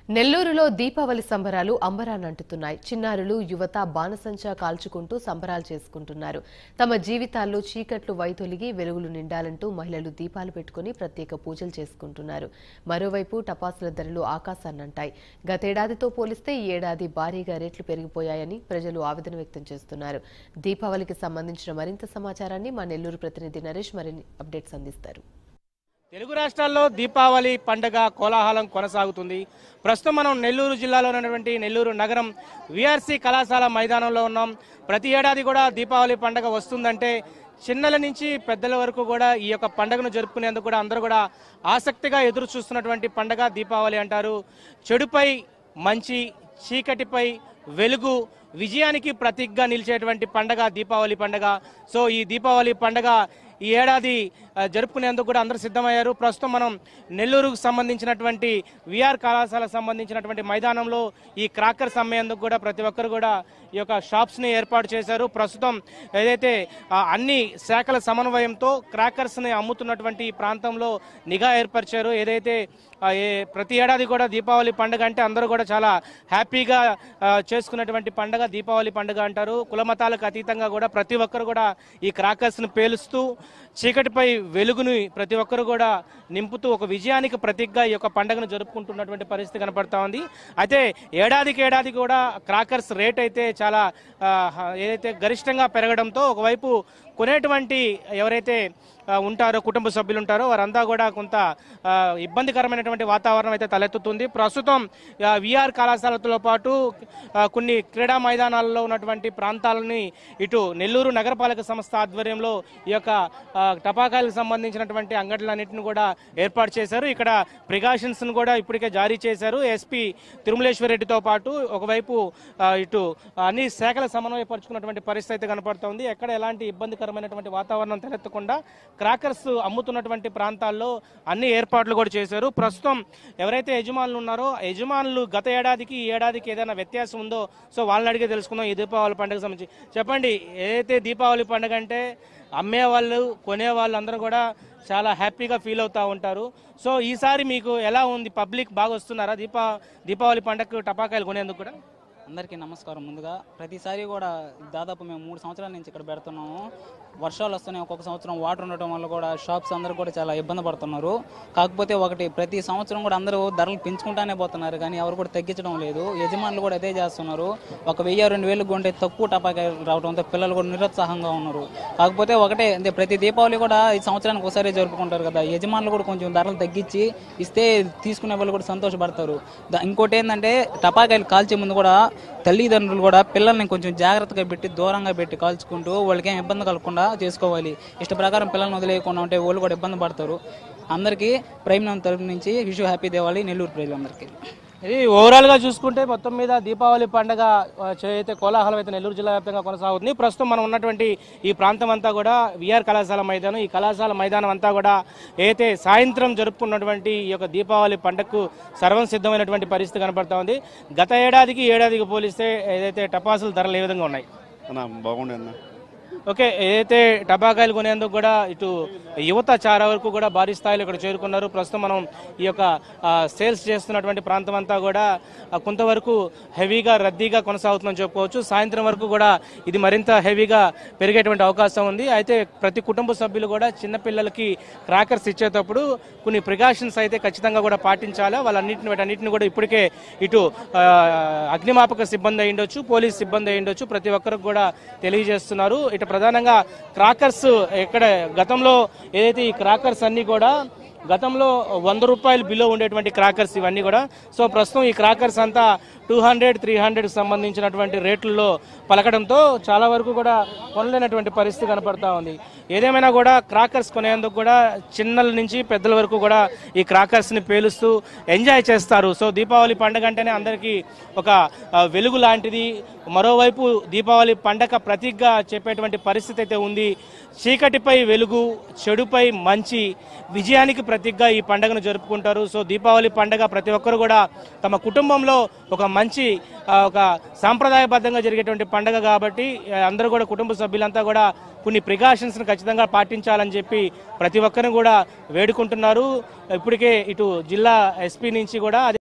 నెల్లూరులో దీపావళి సంబరాలు అంబరానంటుతున్నాయి చిన్నారులు యువత బాణసంచా కాల్చుకుంటూ సంబరాలు చేసుకుంటున్నారు తమ జీవితాల్లో చీకట్లు వైతొలిగి వెలుగులు నిండాలంటూ మహిళలు దీపాలు పెట్టుకుని ప్రత్యేక పూజలు చేసుకుంటున్నారు మరోవైపు టపాసుల ధరలు ఆకాశాన్నంటాయి గతేడాదితో పోలిస్తే ఈ ఏడాది భారీగా రేట్లు పెరిగిపోయాయని ప్రజలు ఆవేదన వ్యక్తం చేస్తున్నారు దీపావళికి సంబంధించిన మరింత సమాచారాన్ని మా నెల్లూరు ప్రతినిధి నరేష్ మరిన్ని అప్డేట్స్ అందిస్తారు తెలుగు రాష్ట్రాల్లో దీపావళి పండగ కోలాహలం కొనసాగుతుంది ప్రస్తుతం మనం నెల్లూరు జిల్లాలో ఉన్నటువంటి నెల్లూరు నగరం విఆర్సి కళాశాల మైదానంలో ఉన్నాం ప్రతి ఏడాది కూడా దీపావళి పండగ వస్తుందంటే చిన్నల నుంచి పెద్దల వరకు కూడా ఈ యొక్క పండుగను జరుపుకునేందుకు కూడా అందరూ కూడా ఆసక్తిగా ఎదురు చూస్తున్నటువంటి పండగ దీపావళి అంటారు చెడుపై మంచి చీకటిపై వెలుగు విజయానికి ప్రతీకగా నిలిచేటువంటి పండగ దీపావళి పండగ సో ఈ దీపావళి పండగ ఈ ఏడాది ఆ, జరుపుకునేందుకు కూడా అందరూ సిద్ధమయ్యారు ప్రస్తుతం మనం నెల్లూరుకు సంబంధించినటువంటి విఆర్ కళాశాల సంబంధించినటువంటి మైదానంలో ఈ క్రాకర్స్ అమ్మేందుకు కూడా ప్రతి ఒక్కరు కూడా ఈ యొక్క షాప్స్ ని ఏర్పాటు చేశారు ప్రస్తుతం ఏదైతే ఆ, అన్ని శాఖల సమన్వయంతో క్రాకర్స్ ని అమ్ముతున్నటువంటి ఈ ప్రాంతంలో నిఘా ఏర్పరిచారు ఏదైతే ఆ, ఏ ప్రతి ఏడాది కూడా దీపావళి పండుగ అంటే అందరూ కూడా చాలా హ్యాపీగా ఆ, చేసుకున్నటువంటి పండుగ దీపావళి పండుగ అంటారు కుల మతాలకు అతీతంగా కూడా ప్రతి ఒక్కరు కూడా ఈ క్రాకర్స్ ను పేలుస్తూ చీకటిపై వెలుగుని ప్రతి ఒక్కరు కూడా నింపుతూ ఒక విజయానికి ప్రతీకగా ఈ యొక్క పండుగను జరుపుకుంటున్నటువంటి పరిస్థితి కనపడతా ఉంది అయితే ఏడాదికి ఏడాది కూడా క్రాకర్స్ రేట్ అయితే చాలా ఆ, ఏదైతే గరిష్టంగా పెరగడంతో ఒకవైపు కొనేటువంటి ఎవరైతే ఆ, ఉంటారో కుటుంబ సభ్యులు ఉంటారో వారంతా కూడా కొంత ఆ, ఇబ్బందికరమైనటువంటి వాతావరణం అయితే తలెత్తుతుంది ప్రస్తుతం విఆర్ కళాశాలతో పాటు ఆ, కొన్ని క్రీడా మైదానాలలో ఉన్నటువంటి ప్రాంతాలని ఇటు నెల్లూరు నగరపాలక సంస్థ ఆధ్వర్యంలో ఈ యొక్క ఆ, టపాకాయలకు సంబంధించినటువంటి అంగడ్లన్నింటిని కూడా ఏర్పాటు చేశారు ఇక్కడ ప్రికాషన్స్ ను కూడా ఇప్పటికే జారీ చేశారు ఎస్పీ తిరుమలేశ్వర రెడ్డితో పాటు ఒకవైపు ఆ, ఇటు అన్ని శాఖల సమన్వయపరుచుకున్నటువంటి పరిస్థితి అయితే కనపడుతోంది ఎక్కడ ఎలాంటి ఇబ్బందికరమైనటువంటి వాతావరణం తలెత్తకుండా క్రాకర్స్ అమ్ముతున్నటువంటి ప్రాంతాల్లో అన్ని ఏర్పాట్లు కూడా చేశారు ప్రస్తుతం ఎవరైతే యజమానులు ఉన్నారో ఆ యజమానులు గత ఏడాదికి ఈ ఏడాదికి ఏదైనా వ్యత్యాసం ఉందో సో వాళ్ళని అడిగే తెలుసుకుందాం ఈ దీపావళి పండుగ సంబంధించి చెప్పండి ఏదైతే దీపావళి పండుగ అంటే అమ్మేవాళ్ళు కొనేవాళ్ళు అందరూ కూడా చాలా హ్యాపీగా ఫీల్ అవుతా ఉంటారు సో ఈసారి మీకు ఎలా ఉంది పబ్లిక్ బాగా వస్తున్నారా దీపా దీపావళి పండుగకు టపాకాయలు కొనేందుకు కూడా అందరికీ నమస్కారం ముందుగా ప్రతిసారి కూడా దాదాపు మేము మూడు సంవత్సరాల నుంచి ఇక్కడ పెడుతున్నాము వర్షాలు వస్తున్నాయి ఒక్కొక్క సంవత్సరం వాటర్ ఉండటం వల్ల కూడా షాప్స్ అందరూ కూడా చాలా ఇబ్బంది పడుతున్నారు కాకపోతే ఒకటి ప్రతి సంవత్సరం కూడా అందరూ ధరలు పెంచుకుంటానే పోతున్నారు కానీ ఎవరు కూడా తగ్గించడం లేదు యజమానులు కూడా అదే చేస్తున్నారు ఒక వెయ్యి రెండు వేలు కొంటే తక్కువ టపాకాయలు రావడంతో పిల్లలు కూడా నిరుత్సాహంగా ఉన్నారు కాకపోతే ఒకటే అంటే ప్రతి దీపావళి కూడా ఈ సంవత్సరానికి ఒకసారి జరుపుకుంటారు కదా యజమానులు కూడా కొంచెం ధరలు తగ్గించి ఇస్తే తీసుకునే వాళ్ళు కూడా సంతోషపడతారు దా- ఇంకోటి ఏంటంటే టపాకాయలు కాల్చే ముందు కూడా తల్లిదండ్రులు కూడా పిల్లల్ని కొంచెం జాగ్రత్తగా పెట్టి దూరంగా పెట్టి కాల్చుకుంటూ వాళ్ళకి ఏం ఇబ్బంది కలగకుండా చేసుకోవాలి ఇష్ట ప్రకారం పిల్లల్ని వదిలేయకుండా ఉంటే వాళ్ళు కూడా ఇబ్బంది పడతారు అందరికీ ప్రైమ్ నవమి తరపు నుంచి విషు హ్యాపీ దివాళీ నెల్లూరు ప్రజలందరికీ ఇది ఓవరాల్ గా చూసుకుంటే మొత్తం మీద దీపావళి పండుగ ఆ, అయితే కోలాహలం అయితే నెల్లూరు జిల్లా వ్యాప్తంగా కొనసాగుతుంది ప్రస్తుతం మనం ఉన్నటువంటి ఈ ప్రాంతం అంతా కూడా విఆర్ కళాశాల మైదానం ఈ కళాశాల మైదానం అంతా కూడా ఏదైతే సాయంత్రం జరుపుకున్నటువంటి ఈ యొక్క దీపావళి పండుగకు సర్వం సిద్ధమైనటువంటి పరిస్థితి కనపడతా ఉంది గత ఏడాదికి ఈ ఏడాదికి పోలిస్తే ఏదైతే టపాసుల ధరలు ఏ విధంగా ఉన్నాయి అన్న బాగుండే అన్న ఓకే ఏదైతే టబాకాయలు కొనేందుకు కూడా ఇటు యువత చాలా వరకు కూడా భారీ స్థాయిలో ఇక్కడ చేరుకున్నారు ప్రస్తుతం మనం ఈ యొక్క ఆ, సేల్స్ చేస్తున్నటువంటి ప్రాంతం అంతా కూడా ఆ, కొంతవరకు హెవీగా రద్దీగా కొనసాగుతుందని చెప్పుకోవచ్చు సాయంత్రం వరకు కూడా ఇది మరింత హెవీగా పెరిగేటువంటి అవకాశం ఉంది అయితే ప్రతి కుటుంబ సభ్యులు కూడా చిన్నపిల్లలకి క్రాకర్స్ ఇచ్చేటప్పుడు కొన్ని ప్రికాషన్స్ అయితే ఖచ్చితంగా కూడా పాటించాలి వాళ్ళన్నింటిని వీటన్నిటిని కూడా ఇప్పటికే ఇటు ఆ, అగ్నిమాపక సిబ్బంది అయి ఉండొచ్చు పోలీస్ సిబ్బంది అయి ఉండొచ్చు ప్రతి ఒక్కరికి కూడా తెలియజేస్తున్నారు ఇటు ప్రధానంగా క్రాకర్స్ ఎక్కడ గతంలో ఏదైతే ఈ క్రాకర్స్ అన్ని కూడా గతంలో వంద రూపాయలు బిలో ఉండేటువంటి క్రాకర్స్ ఇవన్నీ కూడా సో ప్రస్తుతం ఈ క్రాకర్స్ అంతా టూ హండ్రెడ్ త్రీ హండ్రెడ్ సంబంధించినటువంటి రేట్లలో పలకడంతో చాలా వరకు కూడా కొనలేనటువంటి పరిస్థితి కనపడతా ఉంది ఏదేమైనా కూడా క్రాకర్స్ కొనేందుకు కూడా చిన్నల నుంచి పెద్దల వరకు కూడా ఈ క్రాకర్స్ ని పేలుస్తూ ఎంజాయ్ చేస్తారు సో దీపావళి పండుగ అంటేనే అందరికీ ఒక ఆ, వెలుగు లాంటిది మరోవైపు దీపావళి పండగ ప్రతీకగా చెప్పేటువంటి పరిస్థితి అయితే ఉంది చీకటిపై వెలుగు చెడుపై మంచి విజయానికి ప్రతీకగా ఈ పండుగను జరుపుకుంటారు సో దీపావళి పండగ ప్రతి ఒక్కరు కూడా తమ కుటుంబంలో ఒక మంచి ఆ, ఒక సాంప్రదాయబద్ధంగా జరిగేటువంటి పండగ కాబట్టి ఆ, అందరూ కూడా కుటుంబ సభ్యులంతా కూడా కొన్ని ప్రికాషన్స్ ఖచ్చితంగా పాటించాలని చెప్పి ప్రతి ఒక్కరిని కూడా వేడుకుంటున్నారు ఇప్పటికే ఇటు జిల్లా ఎస్పీ నుంచి కూడా అదే